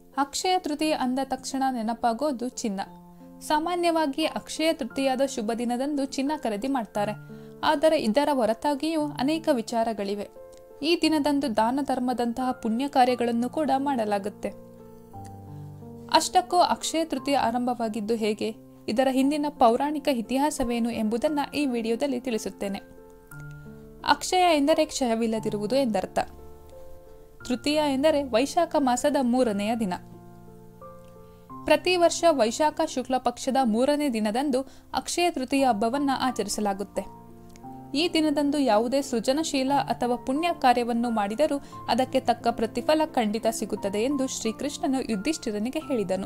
ಅಕ್ಷಯ ತೃತೀಯ ಅಂದ ತಕ್ಷಣ ನೆನಪಾಗೋದು ಚಿನ್ನ ಸಾಮಾನ್ಯವಾಗಿ ಅಕ್ಷಯ ತೃತೀಯದ ಶುಭ ದಿನದಂದು ಚಿನ್ನ ಖರೀದಿ ಮಾಡ್ತಾರೆ ಆದರೆ ಇದರ ಹೊರತಾಗಿಯೂ ಅನೇಕ ವಿಚಾರಗಳಿವೆ ಈ ದಿನದಂದು ದಾನ ಧರ್ಮದಂತಹ ಪುಣ್ಯ ಕಾರ್ಯಗಳನ್ನು ಕೂಡ ಮಾಡಲಾಗುತ್ತೆ ಅಷ್ಟಕ್ಕೂ ಅಕ್ಷಯ ತೃತೀಯ ಆರಂಭವಾಗಿದ್ದು ಹೇಗೆ ಇದರ ಹಿಂದಿನ ಪೌರಾಣಿಕ ಇತಿಹಾಸವೇನು ಎಂಬುದನ್ನು ಈ ವಿಡಿಯೋದಲ್ಲಿ ತಿಳಿಸುತ್ತೇನೆ ಅಕ್ಷಯ ಎಂದರೆ ಕ್ಷಯವಿಲ್ಲದಿರುವುದು ಎಂದರ್ಥ ತೃತೀಯ ಎಂದರೆ ವೈಶಾಖ ಮಾಸದ ಮೂರನೆಯ ದಿನ ಪ್ರತಿ ವರ್ಷ ವೈಶಾಖ ಶುಕ್ಲ ಪಕ್ಷದ ಮೂರನೇ ದಿನದಂದು ಅಕ್ಷಯ ತೃತೀಯ ಹಬ್ಬವನ್ನು ಆಚರಿಸಲಾಗುತ್ತೆ ಈ ದಿನದಂದು ಯಾವುದೇ ಸೃಜನಶೀಲ ಅಥವಾ ಪುಣ್ಯ ಕಾರ್ಯವನ್ನು ಮಾಡಿದರೂ ಅದಕ್ಕೆ ತಕ್ಕ ಪ್ರತಿಫಲ ಖಂಡಿತ ಸಿಗುತ್ತದೆ ಎಂದು ಶ್ರೀಕೃಷ್ಣನು ಯುಧಿಷ್ಠಿರನಿಗೆ ಹೇಳಿದನು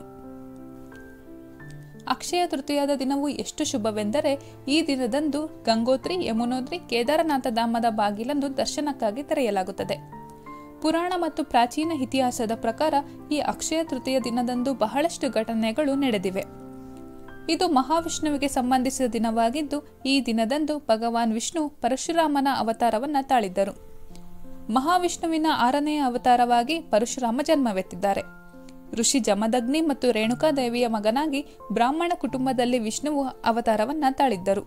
ಅಕ್ಷಯ ತೃತೀಯದ ದಿನವು ಎಷ್ಟು ಶುಭವೆಂದರೆ ಈ ದಿನದಂದು ಗಂಗೋತ್ರಿ ಯಮುನೋತ್ರಿ ಕೇದಾರನಾಥ ಧಾಮದ ಬಾಗಿಲನ್ನು ದರ್ಶನಕ್ಕಾಗಿ ತೆರೆಯಲಾಗುತ್ತದೆ ಪುರಾಣ ಮತ್ತು ಪ್ರಾಚೀನ ಇತಿಹಾಸದ ಪ್ರಕಾರ ಈ ಅಕ್ಷಯ ತೃತೀಯ ದಿನದಂದು ಬಹಳಷ್ಟು ಘಟನೆಗಳು ನಡೆದಿವೆ ಇದು ಮಹಾವಿಷ್ಣುವಿಗೆ ಸಂಬಂಧಿಸಿದ ದಿನವಾಗಿದ್ದು ಈ ದಿನದಂದು ಭಗವಾನ್ ವಿಷ್ಣು ಪರಶುರಾಮನ ಅವತಾರವನ್ನ ತಾಳಿದ್ದರು ಮಹಾವಿಷ್ಣುವಿನ ಆರನೆಯ ಅವತಾರವಾಗಿ ಪರಶುರಾಮ ಜನ್ಮವೆತ್ತಿದ್ದಾರೆ ಋಷಿ ಜಮದಗ್ನಿ ಮತ್ತು ರೇಣುಕಾದೇವಿಯ ಮಗನಾಗಿ ಬ್ರಾಹ್ಮಣ ಕುಟುಂಬದಲ್ಲಿ ವಿಷ್ಣುವು ಅವತಾರವನ್ನ ತಾಳಿದ್ದರು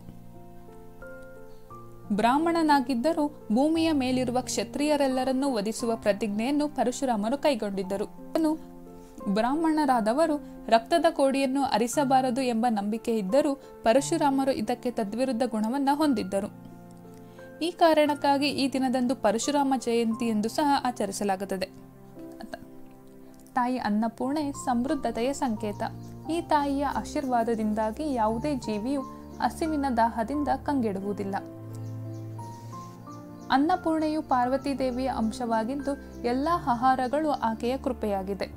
ಬ್ರಾಹ್ಮಣನಾಗಿದ್ದರೂ ಭೂಮಿಯ ಮೇಲಿರುವ ಕ್ಷತ್ರಿಯರೆಲ್ಲರನ್ನೂ ವಧಿಸುವ ಪ್ರತಿಜ್ಞೆಯನ್ನು ಪರಶುರಾಮರು ಕೈಗೊಂಡಿದ್ದರು ಅವನು ಬ್ರಾಹ್ಮಣರಾದವರು ರಕ್ತದ ಕೋಡಿಯನ್ನು ಅರಿಸಬಾರದು ಎಂಬ ನಂಬಿಕೆ ಇದ್ದರೂ ಪರಶುರಾಮರು ಇದಕ್ಕೆ ತದ್ವಿರುದ್ಧ ಗುಣವನ್ನ ಹೊಂದಿದ್ದರು ಈ ಕಾರಣಕ್ಕಾಗಿ ಈ ದಿನದಂದು ಪರಶುರಾಮ ಜಯಂತಿ ಎಂದು ಸಹ ಆಚರಿಸಲಾಗುತ್ತದೆ ತಾಯಿ ಅನ್ನಪೂರ್ಣೆ ಸಮೃದ್ಧತೆಯ ಸಂಕೇತ ಈ ತಾಯಿಯ ಆಶೀರ್ವಾದದಿಂದಾಗಿ ಯಾವುದೇ ಜೀವಿಯು ಹಸಿವಿನ ದಾಹದಿಂದ ಕಂಗೆಡುವುದಿಲ್ಲ ಅನ್ನಪೂರ್ಣೆಯು ಪಾರ್ವತಿ ದೇವಿಯ ಅಂಶವಾಗಿದ್ದು ಎಲ್ಲ ಆಹಾರಗಳು ಆಕೆಯ ಕೃಪೆಯಾಗಿದೆ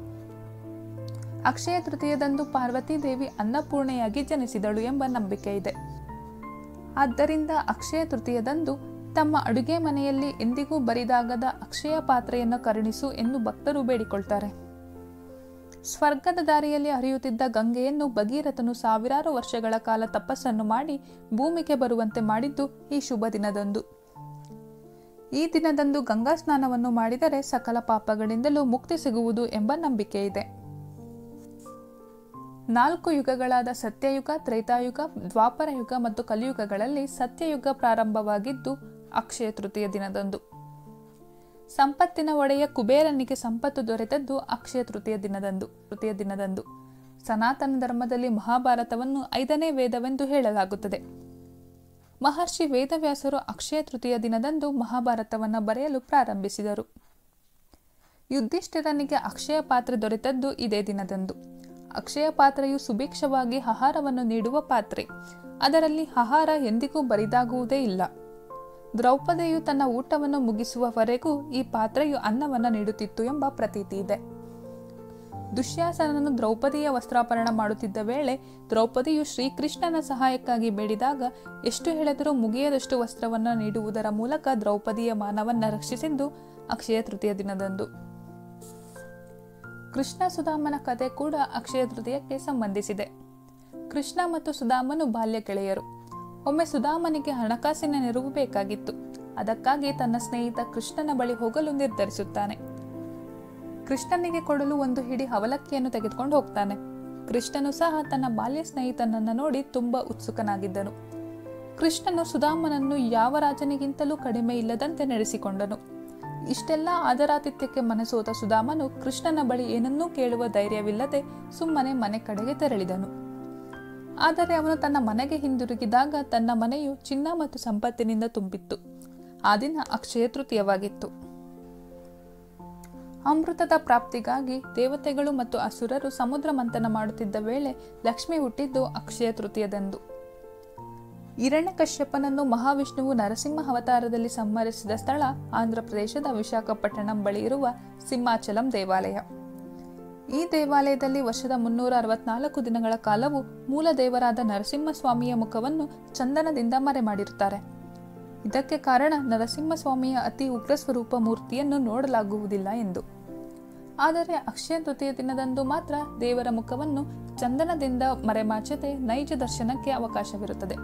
ಅಕ್ಷಯ ತೃತೀಯದಂದು ಪಾರ್ವತಿ ದೇವಿ ಅನ್ನಪೂರ್ಣೆಯಾಗಿ ಜನಿಸಿದಳು ಎಂಬ ನಂಬಿಕೆ ಇದೆ ಆದ್ದರಿಂದ ಅಕ್ಷಯ ತೃತೀಯದಂದು ತಮ್ಮ ಅಡುಗೆ ಮನೆಯಲ್ಲಿ ಎಂದಿಗೂ ಬರಿದಾಗದ ಅಕ್ಷಯ ಪಾತ್ರೆಯನ್ನು ಕರುಣಿಸು ಎಂದು ಭಕ್ತರು ಬೇಡಿಕೊಳ್ತಾರೆ ಸ್ವರ್ಗದ ದಾರಿಯಲ್ಲಿ ಹರಿಯುತ್ತಿದ್ದ ಗಂಗೆಯನ್ನು ಭಗೀರಥನು ಸಾವಿರಾರು ವರ್ಷಗಳ ಕಾಲ ತಪಸ್ಸನ್ನು ಮಾಡಿ ಭೂಮಿಗೆ ಬರುವಂತೆ ಮಾಡಿದ್ದು ಈ ಶುಭ ದಿನದಂದು ಈ ದಿನದಂದು ಗಂಗಾ ಸ್ನಾನವನ್ನು ಮಾಡಿದರೆ ಸಕಲ ಪಾಪಗಳಿಂದಲೂ ಮುಕ್ತಿ ಸಿಗುವುದು ಎಂಬ ನಂಬಿಕೆ ಇದೆ ನಾಲ್ಕು ಯುಗಗಳಾದ ಸತ್ಯಯುಗ ತ್ರೈತಾಯುಗ ದ್ವಾಪರ ಯುಗ ಮತ್ತು ಕಲಿಯುಗಗಳಲ್ಲಿ ಸತ್ಯಯುಗ ಪ್ರಾರಂಭವಾಗಿದ್ದು ಅಕ್ಷಯ ತೃತೀಯ ದಿನದಂದು ಸಂಪತ್ತಿನ ಒಡೆಯ ಕುಬೇರನಿಗೆ ಸಂಪತ್ತು ದೊರೆತದ್ದು ಅಕ್ಷಯ ತೃತೀಯ ದಿನದಂದು ತೃತೀಯ ದಿನದಂದು ಸನಾತನ ಧರ್ಮದಲ್ಲಿ ಮಹಾಭಾರತವನ್ನು ಐದನೇ ವೇದವೆಂದು ಹೇಳಲಾಗುತ್ತದೆ ಮಹರ್ಷಿ ವೇದವ್ಯಾಸರು ಅಕ್ಷಯ ತೃತೀಯ ದಿನದಂದು ಮಹಾಭಾರತವನ್ನು ಬರೆಯಲು ಪ್ರಾರಂಭಿಸಿದರು ಯುಧಿಷ್ಠಿರನಿಗೆ ಅಕ್ಷಯ ಪಾತ್ರೆ ದೊರೆತದ್ದು ಇದೇ ದಿನದಂದು ಅಕ್ಷಯ ಪಾತ್ರೆಯು ಸುಭಿಕ್ಷವಾಗಿ ಆಹಾರವನ್ನು ನೀಡುವ ಪಾತ್ರೆ ಅದರಲ್ಲಿ ಆಹಾರ ಎಂದಿಗೂ ಬರಿದಾಗುವುದೇ ಇಲ್ಲ ದ್ರೌಪದಿಯು ತನ್ನ ಊಟವನ್ನು ಮುಗಿಸುವವರೆಗೂ ಈ ಪಾತ್ರೆಯು ಅನ್ನವನ್ನು ನೀಡುತ್ತಿತ್ತು ಎಂಬ ಪ್ರತೀತಿ ಇದೆ ದುಶ್ಯಾಸನನು ದ್ರೌಪದಿಯ ವಸ್ತ್ರಾಪರಣ ಮಾಡುತ್ತಿದ್ದ ವೇಳೆ ದ್ರೌಪದಿಯು ಶ್ರೀಕೃಷ್ಣನ ಸಹಾಯಕ್ಕಾಗಿ ಬೇಡಿದಾಗ ಎಷ್ಟು ಹೇಳಿದರೂ ಮುಗಿಯದಷ್ಟು ವಸ್ತ್ರವನ್ನು ನೀಡುವುದರ ಮೂಲಕ ದ್ರೌಪದಿಯ ಮಾನವನ್ನ ರಕ್ಷಿಸಿದ್ದು ಅಕ್ಷಯ ತೃತೀಯ ದಿನದಂದು ಕೃಷ್ಣ ಸುಧಾಮನ ಕಥೆ ಕೂಡ ಅಕ್ಷಯ ತೃತೀಯಕ್ಕೆ ಸಂಬಂಧಿಸಿದೆ ಕೃಷ್ಣ ಮತ್ತು ಸುಧಾಮನು ಬಾಲ್ಯ ಗೆಳೆಯರು ಒಮ್ಮೆ ಸುಧಾಮನಿಗೆ ಹಣಕಾಸಿನ ನೆರವು ಬೇಕಾಗಿತ್ತು ಅದಕ್ಕಾಗಿ ತನ್ನ ಸ್ನೇಹಿತ ಕೃಷ್ಣನ ಬಳಿ ಹೋಗಲು ನಿರ್ಧರಿಸುತ್ತಾನೆ ಕೃಷ್ಣನಿಗೆ ಕೊಡಲು ಒಂದು ಹಿಡಿ ಅವಲಕ್ಕಿಯನ್ನು ತೆಗೆದುಕೊಂಡು ಹೋಗ್ತಾನೆ ಕೃಷ್ಣನು ಸಹ ತನ್ನ ಬಾಲ್ಯ ಸ್ನೇಹಿತನನ್ನು ನೋಡಿ ತುಂಬಾ ಉತ್ಸುಕನಾಗಿದ್ದನು ಕೃಷ್ಣನು ಸುಧಾಮನನ್ನು ಯಾವ ರಾಜನಿಗಿಂತಲೂ ಕಡಿಮೆ ಇಲ್ಲದಂತೆ ನಡೆಸಿಕೊಂಡನು ಇಷ್ಟೆಲ್ಲ ಆದರಾತಿಥ್ಯಕ್ಕೆ ಮನಸೋತ ಸುಧಾಮನು ಕೃಷ್ಣನ ಬಳಿ ಏನನ್ನೂ ಕೇಳುವ ಧೈರ್ಯವಿಲ್ಲದೆ ಸುಮ್ಮನೆ ಮನೆ ಕಡೆಗೆ ತೆರಳಿದನು ಆದರೆ ಅವನು ತನ್ನ ಮನೆಗೆ ಹಿಂದಿರುಗಿದಾಗ ತನ್ನ ಮನೆಯು ಚಿನ್ನ ಮತ್ತು ಸಂಪತ್ತಿನಿಂದ ತುಂಬಿತ್ತು ಆ ದಿನ ಅಕ್ಷಯ ತೃತೀಯವಾಗಿತ್ತು ಅಮೃತದ ಪ್ರಾಪ್ತಿಗಾಗಿ ದೇವತೆಗಳು ಮತ್ತು ಅಸುರರು ಸಮುದ್ರ ಮಂಥನ ಮಾಡುತ್ತಿದ್ದ ವೇಳೆ ಲಕ್ಷ್ಮಿ ಹುಟ್ಟಿದ್ದು ಅಕ್ಷಯ ತೃತೀಯದಂದು ಹಿರಣ್ಯಕಶ್ಯಪನನ್ನು ಮಹಾವಿಷ್ಣುವು ನರಸಿಂಹ ಅವತಾರದಲ್ಲಿ ಸಂಹರಿಸಿದ ಸ್ಥಳ ಆಂಧ್ರಪ್ರದೇಶದ ವಿಶಾಖಪಟ್ಟಣಂ ಬಳಿ ಇರುವ ಸಿಂಹಾಚಲಂ ದೇವಾಲಯ ಈ ದೇವಾಲಯದಲ್ಲಿ ವರ್ಷದ ಮುನ್ನೂರ ಅರವತ್ನಾಲ್ಕು ದಿನಗಳ ಕಾಲವು ಮೂಲ ದೇವರಾದ ನರಸಿಂಹಸ್ವಾಮಿಯ ಮುಖವನ್ನು ಚಂದನದಿಂದ ಮರೆ ಮಾಡಿರುತ್ತಾರೆ ಇದಕ್ಕೆ ಕಾರಣ ನರಸಿಂಹಸ್ವಾಮಿಯ ಅತಿ ಉಗ್ರ ಸ್ವರೂಪ ಮೂರ್ತಿಯನ್ನು ನೋಡಲಾಗುವುದಿಲ್ಲ ಎಂದು ಆದರೆ ಅಕ್ಷಯ ತೃತೀಯ ದಿನದಂದು ಮಾತ್ರ ದೇವರ ಮುಖವನ್ನು ಚಂದನದಿಂದ ಮರೆಮಾಚದೆ ನೈಜ ದರ್ಶನಕ್ಕೆ ಅವಕಾಶವಿರುತ್ತದೆ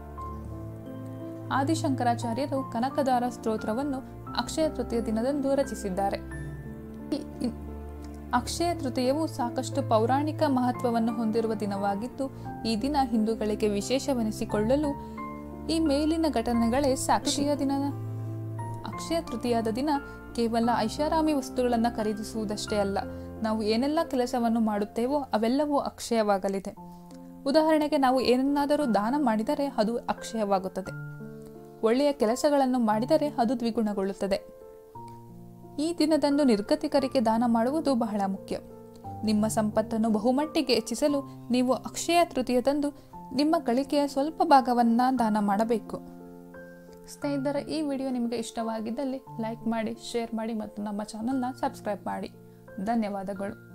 ಆದಿಶಂಕರಾಚಾರ್ಯರು ಕನಕದಾರ ಸ್ತೋತ್ರವನ್ನು ಅಕ್ಷಯ ತೃತೀಯ ದಿನದಂದು ರಚಿಸಿದ್ದಾರೆ ಈ- ಅಕ್ಷಯ ತೃತೀಯವು ಸಾಕಷ್ಟು ಪೌರಾಣಿಕ ಮಹತ್ವವನ್ನು ಹೊಂದಿರುವ ದಿನವಾಗಿದ್ದು ಈ ದಿನ ಹಿಂದೂಗಳಿಗೆ ವಿಶೇಷವೆನಿಸಿಕೊಳ್ಳಲು ಈ ಮೇಲಿನ ಘಟನೆಗಳೇ ಸಾಕ್ಷಿಯ ದಿನದ ಅಕ್ಷಯ ತೃತೀಯದ ದಿನ ಕೇವಲ ಐಷಾರಾಮಿ ವಸ್ತುಗಳನ್ನು ಖರೀದಿಸುವುದಷ್ಟೇ ಅಲ್ಲ ನಾವು ಏನೆಲ್ಲ ಕೆಲಸವನ್ನು ಮಾಡುತ್ತೇವೋ ಅವೆಲ್ಲವೂ ಅಕ್ಷಯವಾಗಲಿದೆ ಉದಾಹರಣೆಗೆ ನಾವು ಏನನ್ನಾದರೂ ದಾನ ಮಾಡಿದರೆ ಅದು ಅಕ್ಷಯವಾಗುತ್ತದೆ ಒಳ್ಳೆಯ ಕೆಲಸಗಳನ್ನು ಮಾಡಿದರೆ ಅದು ದ್ವಿಗುಣಗೊಳ್ಳುತ್ತದೆ ಈ ದಿನದಂದು ನಿರ್ಗತಿಕರಿಗೆ ದಾನ ಮಾಡುವುದು ಬಹಳ ಮುಖ್ಯ ನಿಮ್ಮ ಸಂಪತ್ತನ್ನು ಬಹುಮಟ್ಟಿಗೆ ಹೆಚ್ಚಿಸಲು ನೀವು ಅಕ್ಷಯ ತೃತೀಯದಂದು ನಿಮ್ಮ ಗಳಿಕೆಯ ಸ್ವಲ್ಪ ಭಾಗವನ್ನು ದಾನ ಮಾಡಬೇಕು ಸ್ನೇಹಿತರ ಈ ವಿಡಿಯೋ ನಿಮಗೆ ಇಷ್ಟವಾಗಿದ್ದಲ್ಲಿ ಲೈಕ್ ಮಾಡಿ ಶೇರ್ ಮಾಡಿ ಮತ್ತು ನಮ್ಮ ಚಾನಲ್ನ ಸಬ್ಸ್ಕ್ರೈಬ್ ಮಾಡಿ ಧನ್ಯವಾದಗಳು